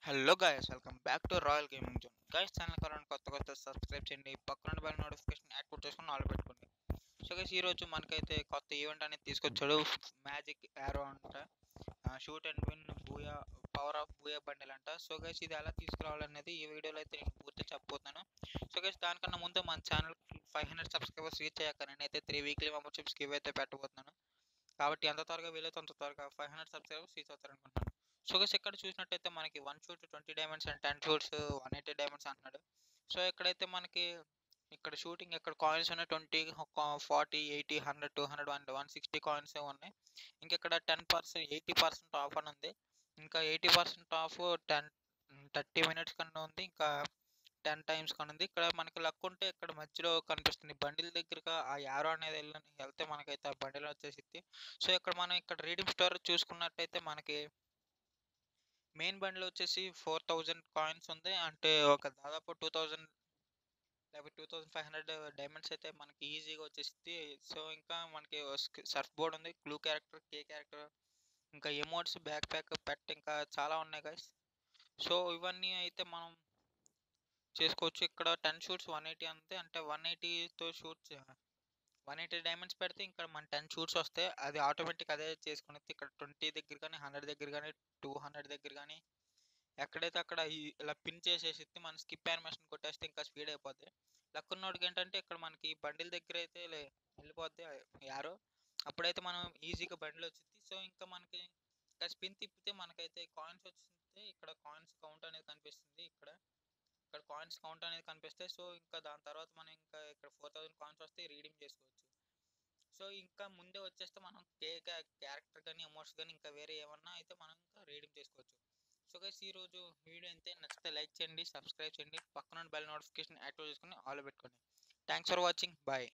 hello guys welcome back to royal gaming zone guys channel current కొత్త కొత్త subscribe చేయండి పక్కన బెల్ నోటిఫికేషన్ యాక్టివేట్ చేసుకుని ఆల్ పెట్టుకోండి సో గైస్ ఈరోజు మనకైతే కొత్త ఈవెంట్ అనేది తీసుకొచ్చాడు మ్యాజిక్ యారో అంట shoot and win booyah power of booyah bundle అంట సో గైస్ ఇది ఎలా తీసుకురావాలనేది ఈ వీడియోలో అయితే నేను పూర్తి చెప్పబోతున్నాను సో గైస్ దానికన్నా ముందు మన channel five hundred subscribers reach అయ్యాక నేనైతే త్రీ వీక్లీ మెంబర్షిప్స్ గివ్ అయితే పెట్టబోతున్నాను కాబట్టి ఎంత త్వరగా వీలైతే అంత త్వరగా ఫైవ్ హండ్రెడ్ సబ్స్క్రైబర్స్ రీచ్ అవుతారనుకుంటున్నాను సో గైస్ ఇక్కడ చూసినట్టయితే మనకి one shoot twenty diamonds and ten shoots one eighty diamonds అంటున్నాడు సో ఇక్కడైతే మనకి ఇక్కడ షూటింగ్ ఇక్కడ కాయిన్స్ ఉన్నాయి twenty forty eighty hundred two hundred one one sixty coins ఉన్నాయి ఇంకా ఇక్కడ ten percent eighty percent off అని ఉంది ఇంకా eighty percent off ten thirty minutes కన్నా ఉంది ఇంకా టెన్ టైమ్స్ కన్నా ఉంది ఇక్కడ మనకి లక్ ఉంటే ఇక్కడ మధ్యలో కనిపిస్తుంది బండిల్ దగ్గరగా ఆ యారో అనేది వెళ్ళి వెళ్తే మనకైతే ఆ బండిల్ వచ్చేసిద్ది సో ఇక్కడ మనం ఇక్కడ రీడింగ్ స్టోర్ చూసుకున్నట్టయితే మనకి మెయిన్ బండిలో వచ్చేసి ఫోర్ థౌజండ్ కాయిన్స్ ఉంది అంటే ఒక దాదాపు టూ థౌజండ్ లేకపోతే two thousand five hundred diamonds అయితే మనకి ఈజీగా వచ్చేస్తుంది సో ఇంకా మనకి సర్ఫ్ బోర్డ్ ఉంది క్లూ క్యారెక్టర్ కే క్యారెక్టర్ ఇంకా ఎమోట్స్ బ్యాక్ ప్యాక్ పెట్ ఇంకా చాలా ఉన్నాయి గైస్ సో ఇవన్నీ అయితే మనం చేసుకోవచ్చు ఇక్కడ టెన్ షూట్స్ వన్ ఎయిటీ అంతే అంటే వన్ ఎయిటీతో షూట్స్ వన్ ఎయిటీ డైమండ్స్ పెడితే ఇంకా మన టెన్ షూట్స్ వస్తాయి అది ఆటోమేటిక్ అదే చేసుకుని ఇక్కడ ట్వంటీ దగ్గర కానీ హండ్రెడ్ దగ్గర కానీ టూ హండ్రెడ్ దగ్గర కానీ ఎక్కడైతే అక్కడ ఇలా పిన్ చేసేసి మన స్కిప్ యానిమేషన్ కొట్టేస్తే ఇంకా స్పీడ్ అయిపోద్ది లక్ ఉన్నోడికి ఏంటంటే ఇక్కడ మనకి బండిల్ దగ్గర అయితే వెళ్ళిపోద్ది యారో అప్పుడైతే మనం ఈజీగా బండిల్ వచ్చింది సో ఇంకా మనకి ఇంకా స్పిన్ తిప్పితే మనకైతే కాయిన్స్ వచ్చింది ఇక్కడ కాయిన్స్ కౌంట్ అనేది కనిపిస్తుంది ఇక్కడ ఇక్కడ కాయిన్స్ కౌంట్ అనేది కనిపిస్తాయి సో ఇంకా దాని తర్వాత మనం ఇంకా ఇక్కడ ఫోర్ థౌసండ్ కాయిన్స్ వస్తే రీడింగ్ చేసుకోవచ్చు సో ఇంకా ముందే వచ్చేస్తే మనం కే క్యారెక్టర్ కానీ ఎమోట్స్ కానీ ఇంకా వేరే ఏమన్నా అయితే మనం ఇంకా రీడింగ్ చేసుకోవచ్చు సో గైస్ ఈరోజు వీడియో అయితే నచ్చితే లైక్ చేయండి సబ్స్క్రైబ్ చేయండి పక్కన బెల్ నోటిఫికేషన్ యాక్టివ్ చేసుకుని ఆల్ పెట్టుకోండి థ్యాంక్స్ ఫర్ వాచింగ్ బాయ్